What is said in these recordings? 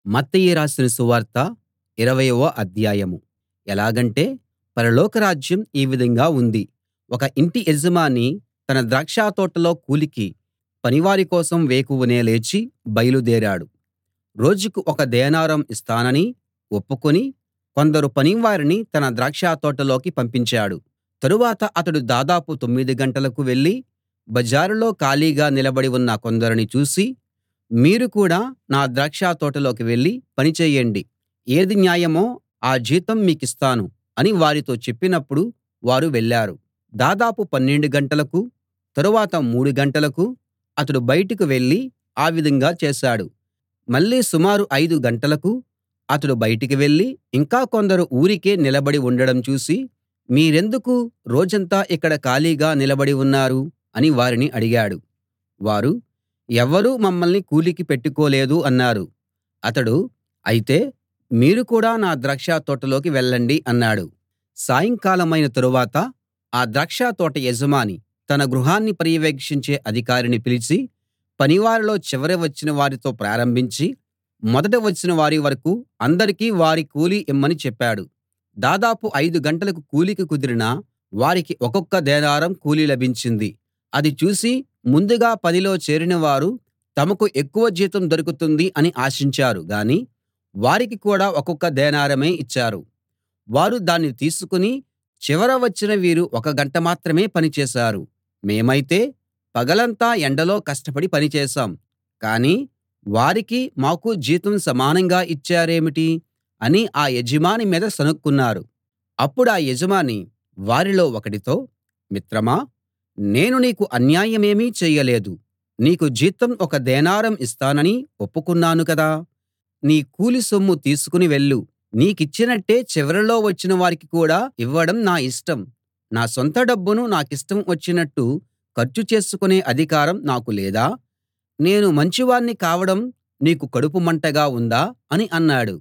మత్తయి రాసిన సువార్త ఇరవయవ అధ్యాయం ఎలాగంటే పరలోక రాజ్యం ఈ విధంగా ఉంది ఒక ఇంటి యజమాని తన ద్రాక్షతోటలో కూలికి పనివారి కోసం వేకువనే లేచి బయలుదేరాడు రోజుకు ఒక దేనారం ఇస్తానని ఒప్పుకుని కొందరు పనివారిని తన ద్రాక్షతోటలోకి పంపించాడు తరువాత అతడు దాదాపు తొమ్మిది గంటలకు వెళ్ళి బజారులో ఖాళీగా నిలబడి ఉన్న కొందరిని చూసి మీరు కూడా నా ద్రాక్షతోటలోకి వెళ్ళి పని చేయండి ఏది న్యాయమో ఆ జీతం మీకిస్తాను అని వారితో చెప్పినప్పుడు వారు వెళ్ళారు దాదాపు పన్నెండు గంటలకు తరువాత మూడు గంటలకు అతడు బయటకు వెళ్ళి ఆ విధంగా చేశాడు మళ్ళీ సుమారు ఐదు గంటలకు అతడు బయటికి వెళ్ళి ఇంకా కొందరు ఊరికే నిలబడి ఉండడం చూసి మీరెందుకు రోజంతా ఇక్కడ ఖాళీగా నిలబడి ఉన్నారు అని వారిని అడిగాడు వారు ఎవ్వరూ మమ్మల్ని కూలికి పెట్టుకోలేదు అన్నారు అతడు అయితే మీరు కూడా నా ద్రాక్షతోటలోకి వెళ్ళండి అన్నాడు సాయంకాలమైన తరువాత ఆ ద్రాక్షతోట యజమాని తన గృహాన్ని పర్యవేక్షించే అధికారిని పిలిచి పనివారిలో చివర వచ్చిన వారితో ప్రారంభించి మొదట వచ్చిన వారి వరకూ అందరికీ వారి కూలీ ఇమ్మని చెప్పాడు దాదాపు ఐదు గంటలకు కూలికి కుదిరిన వారికి ఒక్కొక్క దేనారం కూలి లభించింది అది చూసి ముందుగా పనిలో చేరిన వారు తమకు ఎక్కువ జీతం దొరుకుతుంది అని ఆశించారు గాని వారికి కూడా ఒక్కొక్క దేనారమే ఇచ్చారు వారు దాన్ని తీసుకుని చివర వచ్చిన వీరు ఒక గంట మాత్రమే పని చేశారు మేమైతే పగలంతా ఎండలో కష్టపడి పని చేశాం కానీ వారికి మాకు జీతం సమానంగా ఇచ్చారేమిటి అని ఆ యజమాని మీద సణుక్కున్నారు అప్పుడా యజమాని వారిలో ఒకడితో మిత్రమా నేను నీకు అన్యాయమేమీ చేయలేదు నీకు జీతం ఒక దేనారం ఇస్తానని ఒప్పుకున్నాను కదా నీ కూలి సొమ్ము తీసుకుని వెళ్ళు నీకిచ్చినట్టే చివరలో వచ్చిన వారికి కూడా ఇవ్వడం నా ఇష్టం నా సొంత డబ్బును నాకిష్టం వచ్చినట్టు ఖర్చు చేసుకునే అధికారం నాకు లేదా నేను మంచివాణ్ణి కావడం నీకు కడుపు మంటగా ఉందా అని అన్నాడు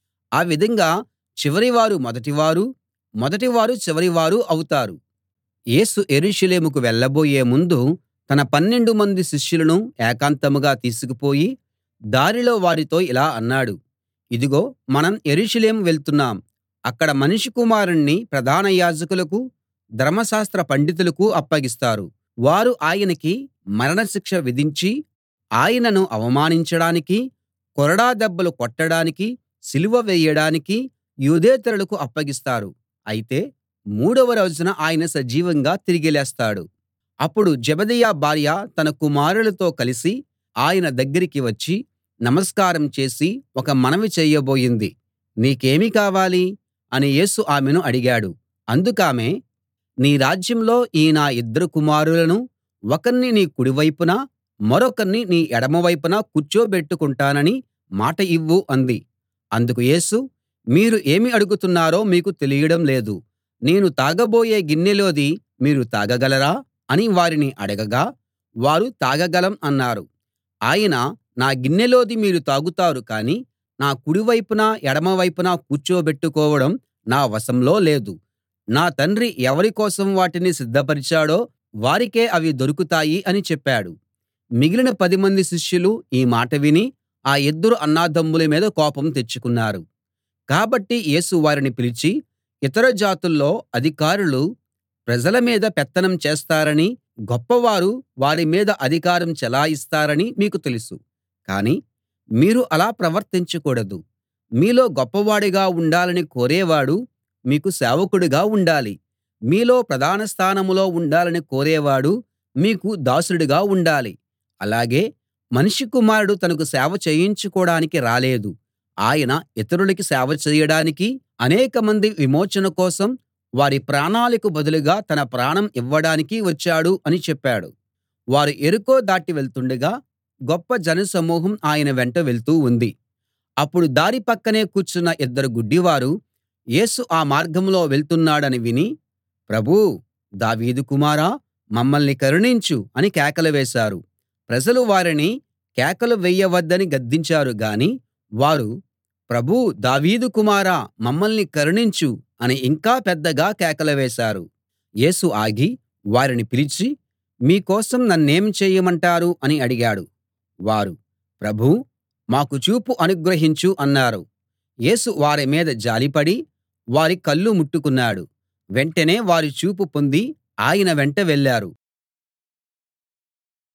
ఆ విధంగా చివరివారు మొదటివారు మొదటివారు చివరివారు అవుతారు యేసు యెరూషలేముకు వెళ్ళబోయే ముందు తన పన్నెండు మంది శిష్యులను ఏకాంతంగా తీసుకుపోయి దారిలో వారితో ఇలా అన్నాడు ఇదిగో మనం యెరూషలేము వెళ్తున్నాం అక్కడ మనుష్య కుమారుణ్ణి ప్రధాన యాజకులకు ధర్మశాస్త్ర పండితులకు అప్పగిస్తారు వారు ఆయనకి మరణశిక్ష విధించి ఆయనను అవమానించడానికి కొరడా దెబ్బలు కొట్టడానికి సిలువ వేయడానికి యూదేతరులకు అప్పగిస్తారు అయితే మూడవ రోజున ఆయన సజీవంగా తిరిగి లేస్తాడు అప్పుడు జెబెదయి భార్య తన కుమారులతో కలిసి ఆయన దగ్గరికి వచ్చి నమస్కారం చేసి ఒక మనవి చేయబోయింది నీకేమి కావాలి అని యేసు ఆమెను అడిగాడు అందుకామె నీ రాజ్యంలో ఈ నా ఇద్దరు కుమారులను ఒకణ్ణి నీ కుడి వైపున మరొకణ్ణి నీ ఎడమ వైపున కూర్చోబెట్టుకుంటానని మాట ఇవ్వు అంది అందుకు యేసు మీరు ఏమి అడుగుతున్నారో మీకు తెలియడం లేదు నేను తాగబోయే గిన్నెలోది మీరు తాగగలరా అని వారిని అడగగా వారు తాగగలం అన్నారు ఆయన నా గిన్నెలోది మీరు తాగుతారు కానీ నా కుడి వైపున ఎడమ వైపున కూర్చోబెట్టుకోవడం నా వశంలో లేదు నా తండ్రి ఎవరి కోసం వాటిని సిద్ధపరిచాడో వారికే అవి దొరుకుతాయి అని చెప్పాడు మిగిలిన పదిమంది శిష్యులు ఈ మాట విని ఆ ఇద్దరు అన్నదమ్ముల మీద కోపం తెచ్చుకున్నారు కాబట్టి యేసు వారిని పిలిచి ఇతర జాతుల్లో అధికారులు ప్రజల మీద పెత్తనం చేస్తారనీ గొప్పవారు వారి మీద అధికారం చెలాయిస్తారనీ మీకు తెలుసు కానీ మీరు అలా ప్రవర్తించకూడదు మీలో గొప్పవాడిగా ఉండాలని కోరేవాడు మీకు సేవకుడిగా ఉండాలి మీలో ప్రధాన స్థానంలో ఉండాలని కోరేవాడు మీకు దాసుడిగా ఉండాలి అలాగే మనుష్య కుమారుడు తనకు సేవ చేయించుకోడానికి రాలేదు ఆయన ఇతరులకి సేవ చేయడానికి అనేకమంది విమోచన కోసం వారి ప్రాణాలకు బదులుగా తన ప్రాణం ఇవ్వడానికి వచ్చాడు అని చెప్పాడు వారు యెరికో దాటి వెళ్తుండగా గొప్ప జనసమూహం ఆయన వెంట వెళ్తూ ఉంది అప్పుడు దారి పక్కనే కూర్చున్న ఇద్దరు గుడ్డివారు యేసు ఆ మార్గంలో వెళ్తున్నాడని విని ప్రభూ దావీదు కుమారా మమ్మల్ని కరుణించు అని కేకలు వేశారు ప్రజలు వారిని కేకలు వేయవద్దని గద్దించారు గాని వారు ప్రభూ దావీదు కుమారా మమ్మల్ని కరుణించు అని ఇంకా పెద్దగా కేకలు వేశారు యేసు ఆగి వారిని పిలిచి మీ కోసం నన్నేం చేయమంటారు అని అడిగాడు వారు ప్రభూ మాకు చూపు అనుగ్రహించు అన్నారు యేసు వారి మీద జాలిపడి వారి కళ్ళు ముట్టుకున్నాడు వెంటనే వారు చూపు పొంది ఆయన వెంట వెళ్ళారు